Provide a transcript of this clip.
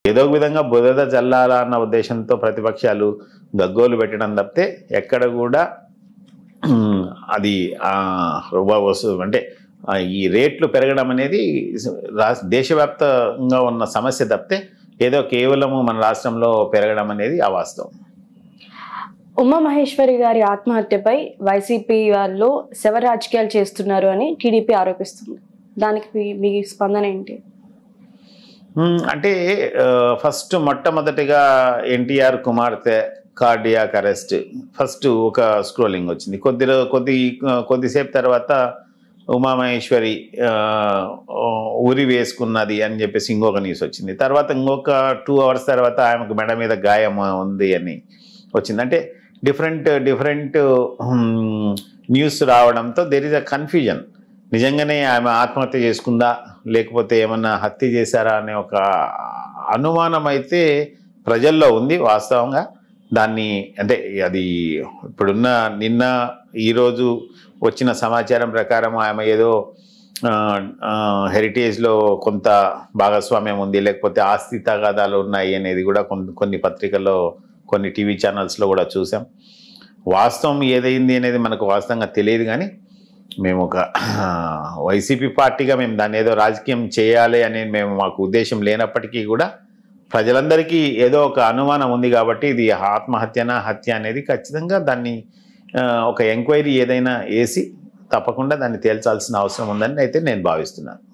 ఏదో ఒక విధంగా బురద జల్లాలా అన్న ఉద్దేశంతో ప్రతిపక్షాలు గగ్గోలు పెట్టడం తప్పితే ఎక్కడ కూడా ఉమ్, అది ఆ, వ- వస్తు అంటే ఆ, ఈ రేట్లు పెరగడం అనేది రా- దేశవ్యాప్తంగా ఉన్న సమస్య తప్పితే ఏదో కేవలము మన రాష్ట్రంలో పెరగడం అనేది అవాస్తవం ఉమా మహేశ్వరి గారి ఆత్మహత్యపై వైసీపీ వాళ్ళు శవ రాజకీయాలు చేస్తున్నారు అని టీడీపీ ఆరోపిస్తుంది దానికి మీ- మీ స్పందన ఏంటి మ్మ్. అంటే ఆ, ఫస్ట్ మొట్టమొదటిగా ఎన్టీఆర్ కుమార్తె కార్డియాక్ అరెస్ట్ ఫస్ట్ ఒక స్క్రోలింగ్ వచ్చింది కొద్ది రో- కొద్ది కొద్దిసేపు తర్వాత ఉమామహేశ్వరి ఆ, ఉరి వేసుకున్నది అని చెప్పేసి ఇంకొక న్యూస్ వచ్చింది తర్వాత ఇంకొక టూ అవర్స్ తర్వాత ఆమెకు మెడ మీద గాయం ఉంది అని వచ్చింది అంటే డిఫరెంట్ డిఫరెంట్ న్యూస్ రావడంతో దెర్ ఇస్ అ కన్ఫ్యూజన్ నిజంగానే ఆమె ఆత్మహత్య చేసుకుందా లేకపోతే ఏమన్నా హత్య చేశారా అనే ఒక అనుమానం అయితే ప్రజల్లో ఉంది వాస్తవంగా దాన్ని అంటే అది ఇప్పుడున్న నిన్న ఈరోజు వచ్చిన సమాచారం ప్రకారం ఆమె ఏదో ఆ, ఆ, హెరిటేజ్లో కొంత భాగస్వామ్యం ఉంది లేకపోతే ఆస్తి తగాదాలు ఉన్నాయి అనేది కూడా కొన్ని కొన్ని పత్రికల్లో కొన్ని టీవీ ఛానల్స్లో కూడా చూసాం వాస్తవం ఏదైంది అనేది మనకు వాస్తవంగా తెలియదు కానీ మేము ఒక వైసీపీ పార్టీగా మేము దాన్ని ఏదో రాజకీయం చేయాలి అనే మేము మాకు ఉద్దేశం లేనప్పటికీ కూడా ప్రజలందరికీ ఏదో ఒక అనుమానం ఉంది కాబట్టి ఇది ఆత్మహత్యనా హత్య అనేది ఖచ్చితంగా దాన్ని ఆ, ఒక ఎంక్వైరీ ఏదైనా వేసి తప్పకుండా దాన్ని తేల్చాల్సిన అవసరం ఉందని అయితే నేను భావిస్తున్నాను